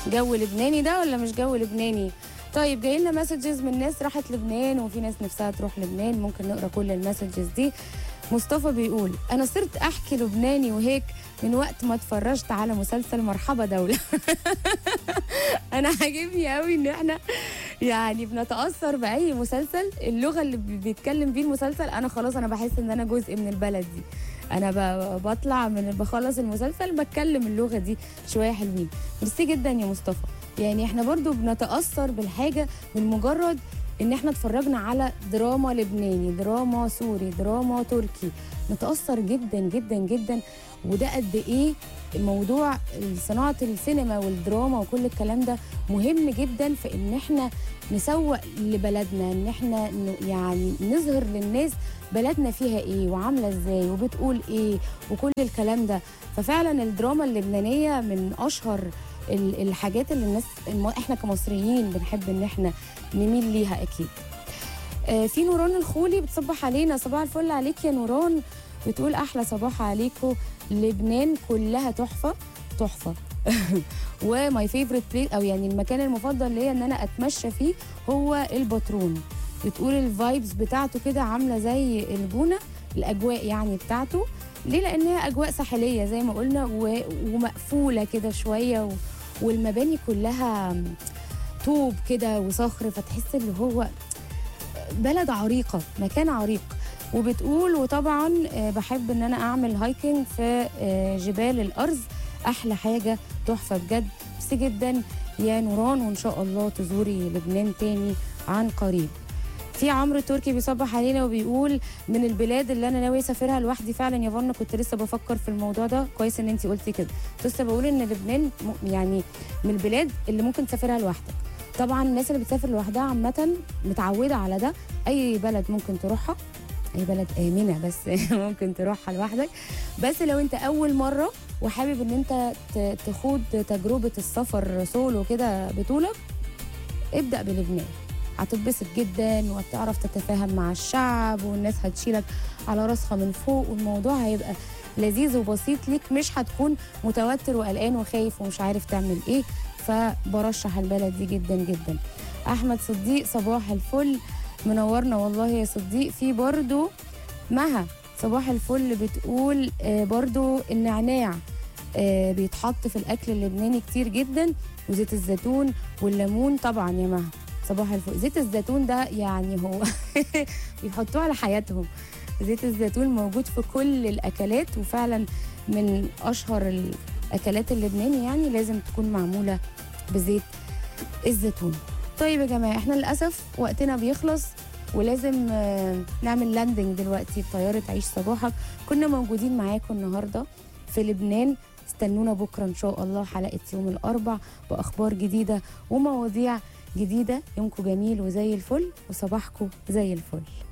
جو لبناني ده ولا مش جو لبناني طيب جاي لنا مسجز من ناس راحت لبنان وفي ناس نفسها تروح لبنان ممكن نقرا كل المسجز دي مصطفى بيقول انا صرت احكي لبناني وهيك من وقت ما اتفرجت على مسلسل مرحبا دولة انا عاجبني قوي ان احنا يعني بنتاثر باي مسلسل اللغه اللي بي- بيتكلم بيه المسلسل انا خلاص انا بحس ان انا جزء من البلد دي انا ب- بطلع من بخلص المسلسل بتكلم اللغه دي شويه حلوين ميرسي جدا يا مصطفى يعني احنا برضو بنتاثر بالحاجه من مجرد ان احنا اتفرجنا على دراما لبناني دراما سوري دراما تركي نتاثر جدا جدا جدا وده قد ايه موضوع صناعه السينما والدراما وكل الكلام ده مهم جدا في ان احنا نسوق لبلدنا ان احنا ن- يعني نظهر للناس بلدنا فيها ايه وعامله ازاي وبتقول ايه وكل الكلام ده ففعلا الدراما اللبنانيه من اشهر ال- الحاجات اللي الناس الم- احنا كمصريين بنحب ان احنا نميل ليها اكيد آه، في نوران الخولي بتصبح علينا صباح الفل عليك يا نوران بتقول احلى صباح عليكم لبنان كلها تحفه تحفه وماي فيفورت بليس او يعني المكان المفضل ليا ان انا اتمشى فيه هو الباترون بتقول الفايبز بتاعته كده عامله زي الجونه الاجواء يعني بتاعته ليه لان هي اجواء ساحليه زي ما قلنا و... ومقفوله كده شويه و... والمباني كلها طوب كده وصخر فتحس اللي هو بلد عريقه مكان عريق وبتقول وطبعا آه، بحب ان انا اعمل هايكنج في آه، جبال الارز احلى حاجه تحفه بجد ميرسي جدا يا نوران وان شاء الله تزوري لبنان تاني عن قريب في عمرو تركي بيصبح علينا وبيقول من البلاد اللي انا ناوي اسافرها لوحدي فعلا يا فانا كنت لسه بفكر في الموضوع ده كويس ان انت قلتي كده كنت لسه بقول ان لبنان م- يعني من البلاد اللي ممكن تسافرها لوحدك طبعا الناس اللي بتسافر لوحدها عامه متعوده على ده اي بلد ممكن تروحها اي بلد امنه بس ممكن تروحها لوحدك بس لو انت اول مره وحابب ان انت ت- تخوض تجربه السفر سولو كده بطولك ابدا بلبنان هتتبسط جدا وهتعرف تتفاهم مع الشعب والناس هتشيلك على راسها من فوق والموضوع هيبقى لذيذ وبسيط ليك مش هتكون متوتر وقلقان وخايف ومش عارف تعمل ايه فبرشح البلد دي جدا جدا احمد صديق صباح الفل منورنا والله يا صديق في برضو مها صباح الفل بتقول آه، برضو النعناع آه، بيتحط في الاكل اللبناني كتير جدا وزيت الزيتون والليمون طبعا يا مها صباح الفل زيت الزيتون ده يعني هو بيحطوه على حياتهم زيت الزيتون موجود في كل الاكلات وفعلا من اشهر الاكلات اللبناني يعني لازم تكون معموله بزيت الزيتون طيب يا جماعه احنا للاسف وقتنا بيخلص ولازم آه، نعمل لاندنج دلوقتي بطياره عيش صباحك كنا موجودين معاكم النهارده في لبنان استنونا بكره ان شاء الله حلقه يوم الاربع باخبار جديده ومواضيع جديده يومكم جميل وزي الفل وصباحكم زي الفل